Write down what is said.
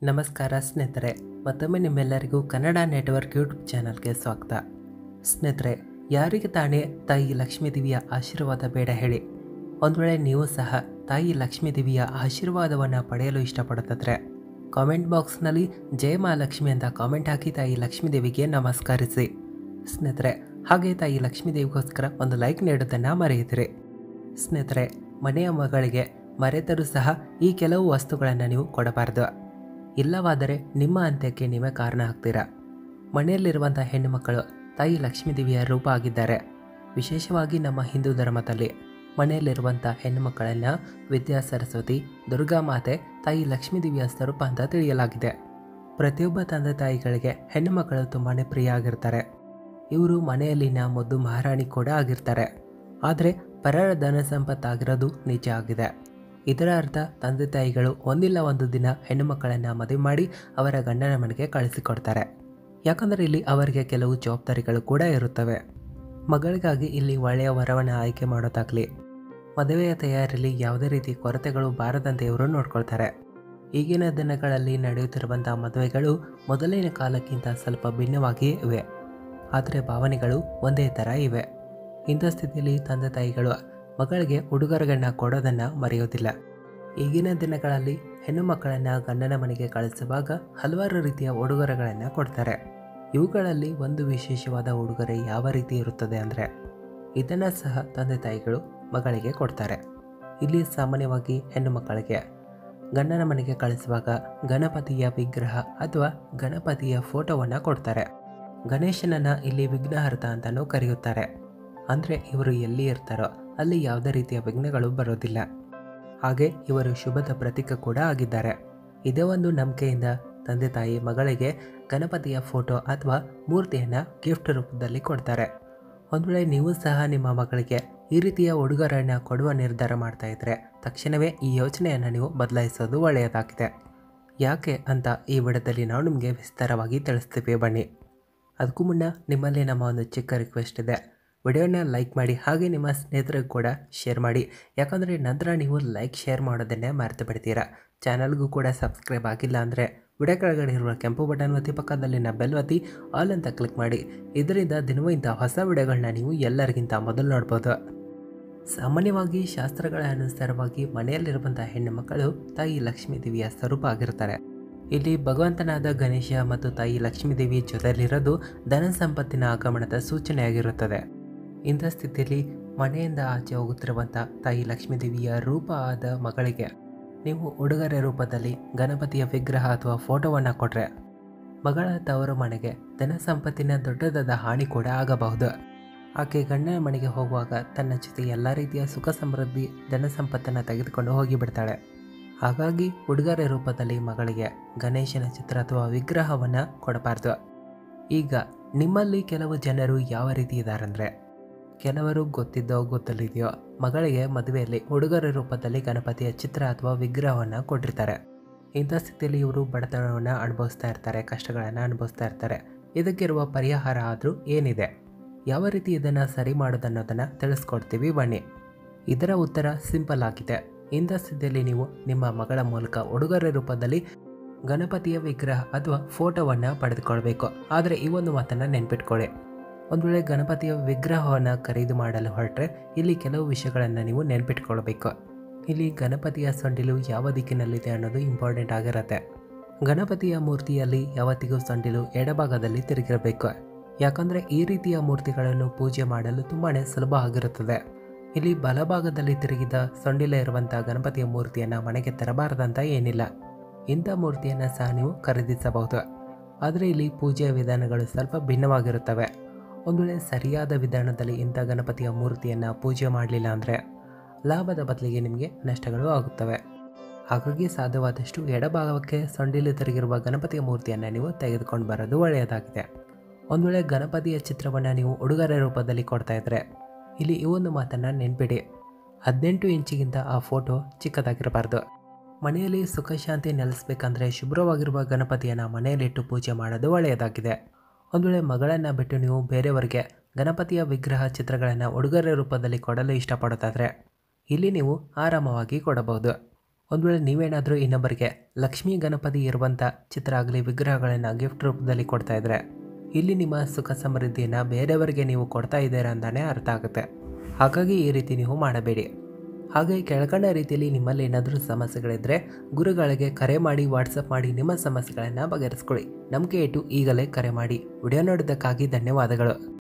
ನಮಸ್ಕಾರ ಸ್ನೇಹಿತರೆ ಮತ್ತೊಮ್ಮೆ ನಿಮ್ಮೆಲ್ಲರಿಗೂ ಕನ್ನಡ ನೆಟ್ವರ್ಕ್ ಯೂಟ್ಯೂಬ್ ಚಾನಲ್ಗೆ ಸ್ವಾಗತ ಸ್ನೇಹಿತರೆ ಯಾರಿಗೆ ತಾನೇ ತಾಯಿ ಲಕ್ಷ್ಮೀದೇವಿಯ ಆಶೀರ್ವಾದ ಬೇಡ ಹೇಳಿ ಒಂದು ವೇಳೆ ನೀವು ಸಹ ತಾಯಿ ಲಕ್ಷ್ಮೀದೇವಿಯ ಆಶೀರ್ವಾದವನ್ನು ಪಡೆಯಲು ಇಷ್ಟಪಡುತ್ತಿದ್ರೆ ಕಾಮೆಂಟ್ ಬಾಕ್ಸ್ನಲ್ಲಿ ಜಯ ಮಹಾಲಕ್ಷ್ಮಿ ಅಂತ ಕಾಮೆಂಟ್ ಹಾಕಿ ತಾಯಿ ಲಕ್ಷ್ಮೀದೇವಿಗೆ ನಮಸ್ಕರಿಸಿ ಸ್ನೇಹಿತರೆ ಹಾಗೆ ತಾಯಿ ಲಕ್ಷ್ಮೀದೇವಿಗೋಸ್ಕರ ಒಂದು ಲೈಕ್ ನೀಡೋದನ್ನು ಮರೆಯುತ್ತೀರಿ ಸ್ನೇಹಿತರೆ ಮನೆಯ ಮಗಳಿಗೆ ಮರೆತರೂ ಸಹ ಈ ಕೆಲವು ವಸ್ತುಗಳನ್ನು ನೀವು ಕೊಡಬಾರ್ದು ಇಲ್ಲವಾದರೆ ನಿಮ್ಮ ಅಂತ್ಯಕ್ಕೆ ನೀವೇ ಕಾರಣ ಆಗ್ತೀರಾ ಮನೆಯಲ್ಲಿರುವಂಥ ಹೆಣ್ಣು ಮಕ್ಕಳು ತಾಯಿ ಲಕ್ಷ್ಮೀದೇವಿಯ ರೂಪ ಆಗಿದ್ದಾರೆ ವಿಶೇಷವಾಗಿ ನಮ್ಮ ಹಿಂದೂ ಧರ್ಮದಲ್ಲಿ ಮನೆಯಲ್ಲಿರುವಂಥ ಹೆಣ್ಣು ಮಕ್ಕಳನ್ನು ವಿದ್ಯಾ ಸರಸ್ವತಿ ದುರ್ಗಾ ಮಾತೆ ತಾಯಿ ಲಕ್ಷ್ಮೀದೇವಿಯ ಸ್ವರೂಪ ಅಂತ ತಿಳಿಯಲಾಗಿದೆ ಪ್ರತಿಯೊಬ್ಬ ತಂದೆ ತಾಯಿಗಳಿಗೆ ಹೆಣ್ಣು ಮಕ್ಕಳು ತುಂಬಾ ಪ್ರಿಯ ಆಗಿರ್ತಾರೆ ಇವರು ಮನೆಯಲ್ಲಿನ ಮುದ್ದು ಮಹಾರಾಣಿ ಕೂಡ ಆಗಿರ್ತಾರೆ ಆದರೆ ಪರರ ಧನ ಸಂಪತ್ತಾಗಿರೋದು ನಿಜ ಆಗಿದೆ ಇದರ ಅರ್ಥ ತಂದೆ ತಾಯಿಗಳು ಒಂದಿಲ್ಲ ಒಂದು ದಿನ ಹೆಣ್ಣು ಮಕ್ಕಳನ್ನು ಮದುವೆ ಮಾಡಿ ಅವರ ಗಂಡನ ಮನೆಗೆ ಕಳಿಸಿಕೊಡ್ತಾರೆ ಯಾಕಂದರೆ ಇಲ್ಲಿ ಅವರಿಗೆ ಕೆಲವು ಜವಾಬ್ದಾರಿಗಳು ಕೂಡ ಇರುತ್ತವೆ ಮಗಳಿಗಾಗಿ ಇಲ್ಲಿ ಒಳ್ಳೆಯ ವರವನ್ನು ಆಯ್ಕೆ ಮಾಡೋದಾಗಲಿ ಮದುವೆಯ ತಯಾರಿಯಲ್ಲಿ ಯಾವುದೇ ರೀತಿ ಕೊರತೆಗಳು ಬಾರದಂತೆ ಇವರು ನೋಡ್ಕೊಳ್ತಾರೆ ಈಗಿನ ದಿನಗಳಲ್ಲಿ ನಡೆಯುತ್ತಿರುವಂಥ ಮದುವೆಗಳು ಮೊದಲಿನ ಕಾಲಕ್ಕಿಂತ ಸ್ವಲ್ಪ ಭಿನ್ನವಾಗಿಯೇ ಇವೆ ಆದರೆ ಭಾವನೆಗಳು ಒಂದೇ ಥರ ಇವೆ ಇಂಥ ಸ್ಥಿತಿಯಲ್ಲಿ ತಂದೆ ತಾಯಿಗಳು ಮಗಳಿಗೆ ಉಡುಗೊರೆಗಳನ್ನ ಕೊಡೋದನ್ನು ಮರೆಯೋದಿಲ್ಲ ಈಗಿನ ದಿನಗಳಲ್ಲಿ ಹೆಣ್ಣು ಮಕ್ಕಳನ್ನು ಗಂಡನ ಮನೆಗೆ ಕಳಿಸುವಾಗ ಹಲವಾರು ರೀತಿಯ ಉಡುಗೊರೆಗಳನ್ನು ಕೊಡ್ತಾರೆ ಇವುಗಳಲ್ಲಿ ಒಂದು ವಿಶೇಷವಾದ ಉಡುಗೊರೆ ಯಾವ ರೀತಿ ಇರುತ್ತದೆ ಅಂದರೆ ಇದನ್ನು ಸಹ ತಂದೆ ತಾಯಿಗಳು ಮಗಳಿಗೆ ಕೊಡ್ತಾರೆ ಇಲ್ಲಿ ಸಾಮಾನ್ಯವಾಗಿ ಹೆಣ್ಣು ಮಕ್ಕಳಿಗೆ ಗಂಡನ ಮನೆಗೆ ಕಳಿಸುವಾಗ ಗಣಪತಿಯ ವಿಗ್ರಹ ಅಥವಾ ಗಣಪತಿಯ ಫೋಟೋವನ್ನು ಕೊಡ್ತಾರೆ ಗಣೇಶನನ್ನು ಇಲ್ಲಿ ವಿಘ್ನಹರ್ತ ಅಂತಲೂ ಕರೆಯುತ್ತಾರೆ ಅಂದರೆ ಇವರು ಎಲ್ಲಿ ಇರ್ತಾರೋ ಅಲ್ಲಿ ಯಾವುದೇ ರೀತಿಯ ವಿಘ್ನಗಳು ಬರೋದಿಲ್ಲ ಹಾಗೆ ಇವರು ಶುಭದ ಪ್ರತೀಕ ಕೂಡ ಆಗಿದ್ದಾರೆ ಇದೇ ಒಂದು ನಂಬಿಕೆಯಿಂದ ತಂದೆ ತಾಯಿ ಮಗಳಿಗೆ ಗಣಪತಿಯ ಫೋಟೋ ಅಥವಾ ಮೂರ್ತಿಯನ್ನು ಗಿಫ್ಟ್ ರೂಪದಲ್ಲಿ ಕೊಡ್ತಾರೆ ಒಂದು ವೇಳೆ ನೀವು ಸಹ ನಿಮ್ಮ ಮಗಳಿಗೆ ಈ ರೀತಿಯ ಉಡುಗೊರೆಯನ್ನು ಕೊಡುವ ನಿರ್ಧಾರ ಮಾಡ್ತಾ ಇದ್ದರೆ ತಕ್ಷಣವೇ ಈ ಯೋಚನೆಯನ್ನು ನೀವು ಬದಲಾಯಿಸೋದು ಒಳ್ಳೆಯದಾಗಿದೆ ಯಾಕೆ ಅಂತ ಈ ವಿಡಿಯೋದಲ್ಲಿ ನಾವು ನಿಮಗೆ ವಿಸ್ತಾರವಾಗಿ ತಿಳಿಸ್ತೀವಿ ಬನ್ನಿ ಅದಕ್ಕೂ ಮುನ್ನ ನಿಮ್ಮಲ್ಲಿ ನಮ್ಮ ಒಂದು ಚಿಕ್ಕ ರಿಕ್ವೆಸ್ಟ್ ಇದೆ ವಿಡಿಯೋನ ಲೈಕ್ ಮಾಡಿ ಹಾಗೆ ನಿಮ್ಮ ಸ್ನೇಹಿತರಿಗೂ ಕೂಡ ಶೇರ್ ಮಾಡಿ ಯಾಕಂದರೆ ನಂತರ ನೀವು ಲೈಕ್ ಶೇರ್ ಮಾಡೋದನ್ನೇ ಮರೆತು ಬಿಡ್ತೀರಾ ಚಾನಲ್ಗೂ ಕೂಡ ಸಬ್ಸ್ಕ್ರೈಬ್ ಆಗಿಲ್ಲ ಅಂದರೆ ವಿಡಿಯೋ ಕೆಳಗಡೆ ಇರುವ ಕೆಂಪು ಬಟನ್ ಒತ್ತಿ ಪಕ್ಕದಲ್ಲಿನ ಬೆಲ್ ಒತ್ತಿ ಆಲ್ ಅಂತ ಕ್ಲಿಕ್ ಮಾಡಿ ಇದರಿಂದ ದಿನವೂ ಇಂಥ ಹೊಸ ವಿಡಿಯೋಗಳನ್ನ ನೀವು ಎಲ್ಲರಿಗಿಂತ ಮೊದಲು ನೋಡ್ಬೋದು ಸಾಮಾನ್ಯವಾಗಿ ಶಾಸ್ತ್ರಗಳ ಅನುಸಾರವಾಗಿ ಮನೆಯಲ್ಲಿರುವಂಥ ಹೆಣ್ಣು ಮಕ್ಕಳು ತಾಯಿ ಲಕ್ಷ್ಮೀ ದೇವಿಯ ಸ್ವರೂಪ ಆಗಿರ್ತಾರೆ ಇಲ್ಲಿ ಭಗವಂತನಾದ ಗಣೇಶ ಮತ್ತು ತಾಯಿ ಲಕ್ಷ್ಮೀದೇವಿ ಜೊತೆಯಲ್ಲಿರೋದು ಧನ ಸಂಪತ್ತಿನ ಆಗಮನದ ಸೂಚನೆಯಾಗಿರುತ್ತದೆ ಇಂಥ ಸ್ಥಿತಿಯಲ್ಲಿ ಮನೆಯಿಂದ ಆಚೆ ಹೋಗುತ್ತಿರುವಂಥ ತಾಯಿ ಲಕ್ಷ್ಮೀದೇವಿಯ ರೂಪ ಆದ ಮಗಳಿಗೆ ನೀವು ಉಡುಗೊರೆ ರೂಪದಲ್ಲಿ ಗಣಪತಿಯ ವಿಗ್ರಹ ಅಥವಾ ಫೋಟೋವನ್ನು ಕೊಟ್ಟರೆ ಮಗಳ ತವರು ಮನೆಗೆ ಧನ ಸಂಪತ್ತಿನ ದೊಡ್ಡದಾದ ಹಾನಿ ಕೂಡ ಆಗಬಹುದು ಆಕೆ ಗಂಡನ ಮನೆಗೆ ಹೋಗುವಾಗ ತನ್ನ ಜೊತೆ ಎಲ್ಲ ರೀತಿಯ ಸುಖ ಸಮೃದ್ಧಿ ಧನ ಸಂಪತ್ತನ್ನು ತೆಗೆದುಕೊಂಡು ಹೋಗಿಬಿಡ್ತಾಳೆ ಹಾಗಾಗಿ ಉಡುಗೊರೆ ರೂಪದಲ್ಲಿ ಮಗಳಿಗೆ ಗಣೇಶನ ಚಿತ್ರ ಅಥವಾ ವಿಗ್ರಹವನ್ನು ಕೊಡಬಾರ್ದು ಈಗ ನಿಮ್ಮಲ್ಲಿ ಕೆಲವು ಜನರು ಯಾವ ರೀತಿ ಇದ್ದಾರಂದರೆ ಕೆಲವರು ಗೊತ್ತಿದ್ದೋ ಗೊತ್ತಲಿದೆಯೋ ಮಗಳಿಗೆ ಮದುವೆಯಲ್ಲಿ ಉಡುಗೊರೆ ರೂಪದಲ್ಲಿ ಗಣಪತಿಯ ಚಿತ್ರ ಅಥವಾ ವಿಗ್ರಹವನ್ನು ಕೊಟ್ಟಿರ್ತಾರೆ ಇಂಥ ಸ್ಥಿತಿಯಲ್ಲಿ ಇವರು ಬಡತನವನ್ನು ಅನುಭವಿಸ್ತಾ ಇರ್ತಾರೆ ಕಷ್ಟಗಳನ್ನು ಅನುಭವಿಸ್ತಾ ಇರ್ತಾರೆ ಇದಕ್ಕಿರುವ ಪರಿಹಾರ ಆದರೂ ಏನಿದೆ ಯಾವ ರೀತಿ ಇದನ್ನು ಸರಿ ಮಾಡೋದನ್ನೋದನ್ನು ತಿಳಿಸ್ಕೊಡ್ತೀವಿ ಬನ್ನಿ ಇದರ ಉತ್ತರ ಸಿಂಪಲ್ ಆಗಿದೆ ಇಂಥ ಸ್ಥಿತಿಯಲ್ಲಿ ನೀವು ನಿಮ್ಮ ಮಗಳ ಮೂಲಕ ಉಡುಗೊರೆ ರೂಪದಲ್ಲಿ ಗಣಪತಿಯ ವಿಗ್ರಹ ಅಥವಾ ಫೋಟೋವನ್ನು ಪಡೆದುಕೊಳ್ಬೇಕು ಆದರೆ ಈ ಒಂದು ಮಾತನ್ನು ನೆನ್ಪಿಟ್ಕೊಳ್ಳಿ ಒಂದು ವೇಳೆ ಗಣಪತಿಯ ವಿಗ್ರಹವನ್ನು ಖರೀದಿ ಮಾಡಲು ಹೊರಟ್ರೆ ಇಲ್ಲಿ ಕೆಲವು ವಿಷಯಗಳನ್ನು ನೀವು ನೆನ್ಪಿಟ್ಕೊಳ್ಬೇಕು ಇಲ್ಲಿ ಗಣಪತಿಯ ಸೊಂಡಿಲು ಯಾವ ದಿಕ್ಕಿನಲ್ಲಿದೆ ಅನ್ನೋದು ಇಂಪಾರ್ಟೆಂಟ್ ಆಗಿರುತ್ತೆ ಗಣಪತಿಯ ಮೂರ್ತಿಯಲ್ಲಿ ಯಾವತ್ತಿಗೂ ಸೊಂಡಿಲು ಎಡಭಾಗದಲ್ಲಿ ತಿರುಗಿರಬೇಕು ಯಾಕಂದರೆ ಈ ರೀತಿಯ ಮೂರ್ತಿಗಳನ್ನು ಪೂಜೆ ಮಾಡಲು ತುಂಬಾ ಸುಲಭ ಆಗಿರುತ್ತದೆ ಇಲ್ಲಿ ಬಲಭಾಗದಲ್ಲಿ ತಿರುಗಿದ ಸೊಂಡಿಲ ಇರುವಂಥ ಗಣಪತಿಯ ಮೂರ್ತಿಯನ್ನು ಮನೆಗೆ ತರಬಾರದಂತ ಏನಿಲ್ಲ ಇಂಥ ಮೂರ್ತಿಯನ್ನು ಸಹ ನೀವು ಖರೀದಿಸಬಹುದು ಆದರೆ ಇಲ್ಲಿ ಪೂಜೆಯ ವಿಧಾನಗಳು ಸ್ವಲ್ಪ ಭಿನ್ನವಾಗಿರುತ್ತವೆ ಒಂದು ವೇಳೆ ಸರಿಯಾದ ವಿಧಾನದಲ್ಲಿ ಇಂಥ ಗಣಪತಿಯ ಮೂರ್ತಿಯನ್ನು ಪೂಜೆ ಮಾಡಲಿಲ್ಲ ಅಂದರೆ ಲಾಭದ ಬದಲಿಗೆ ನಿಮಗೆ ನಷ್ಟಗಳು ಆಗುತ್ತವೆ ಹಾಗಾಗಿ ಸಾಧ್ಯವಾದಷ್ಟು ಎಡಭಾಗಕ್ಕೆ ಸೊಂಡಿಲು ತಿರುಗಿರುವ ಗಣಪತಿಯ ಮೂರ್ತಿಯನ್ನು ನೀವು ತೆಗೆದುಕೊಂಡು ಬರೋದು ಒಳ್ಳೆಯದಾಗಿದೆ ಒಂದು ವೇಳೆ ಗಣಪತಿಯ ಚಿತ್ರವನ್ನು ನೀವು ಉಡುಗೊರೆ ರೂಪದಲ್ಲಿ ಕೊಡ್ತಾ ಇದ್ದರೆ ಇಲ್ಲಿ ಈ ಒಂದು ಮಾತನ್ನು ನೆನ್ಪಿಡಿ ಹದಿನೆಂಟು ಇಂಚಿಗಿಂತ ಆ ಫೋಟೋ ಚಿಕ್ಕದಾಗಿರಬಾರ್ದು ಮನೆಯಲ್ಲಿ ಸುಖ ಶಾಂತಿ ನೆಲೆಸಬೇಕಂದ್ರೆ ಶುಭ್ರವಾಗಿರುವ ಗಣಪತಿಯನ್ನು ಮನೆಯಲ್ಲಿಟ್ಟು ಪೂಜೆ ಮಾಡೋದು ಒಳ್ಳೆಯದಾಗಿದೆ ಒಂದು ವೇಳೆ ಮಗಳನ್ನು ಬಿಟ್ಟು ನೀವು ಬೇರೆಯವರಿಗೆ ಗಣಪತಿಯ ವಿಗ್ರಹ ಚಿತ್ರಗಳನ್ನು ಉಡುಗೊರೆ ರೂಪದಲ್ಲಿ ಕೊಡಲು ಇಷ್ಟಪಡೋದಾದರೆ ಇಲ್ಲಿ ನೀವು ಆರಾಮವಾಗಿ ಕೊಡಬಹುದು ಒಂದು ವೇಳೆ ನೀವೇನಾದರೂ ಇನ್ನೊಬ್ಬರಿಗೆ ಲಕ್ಷ್ಮೀ ಗಣಪತಿ ಇರುವಂಥ ಚಿತ್ರ ಆಗಲಿ ವಿಗ್ರಹಗಳನ್ನು ಗಿಫ್ಟ್ ರೂಪದಲ್ಲಿ ಕೊಡ್ತಾ ಇದ್ರೆ ಇಲ್ಲಿ ನಿಮ್ಮ ಸುಖ ಸಮೃದ್ಧಿಯನ್ನು ಬೇರೆಯವರಿಗೆ ನೀವು ಕೊಡ್ತಾ ಇದ್ದೀರಾ ಅಂತಾನೆ ಅರ್ಥ ಆಗುತ್ತೆ ಹಾಗಾಗಿ ಈ ರೀತಿ ನೀವು ಮಾಡಬೇಡಿ ಹಾಗೆ ಕೆಳಕಂಡ ರೀತಿಯಲ್ಲಿ ನಿಮ್ಮಲ್ಲಿ ಏನಾದರೂ ಸಮಸ್ಯೆಗಳಿದ್ದರೆ ಗುರುಗಳಿಗೆ ಕರೆ ಮಾಡಿ ವಾಟ್ಸಪ್ ಮಾಡಿ ನಿಮ್ಮ ಸಮಸ್ಯೆಗಳನ್ನು ಬಗೆಹರಿಸ್ಕೊಳ್ಳಿ ನಂಬಿಕೆ ಇಟ್ಟು ಈಗಲೇ ಕರೆ ಮಾಡಿ ವಿಡಿಯೋ ನೋಡಿದ್ದಕ್ಕಾಗಿ ಧನ್ಯವಾದಗಳು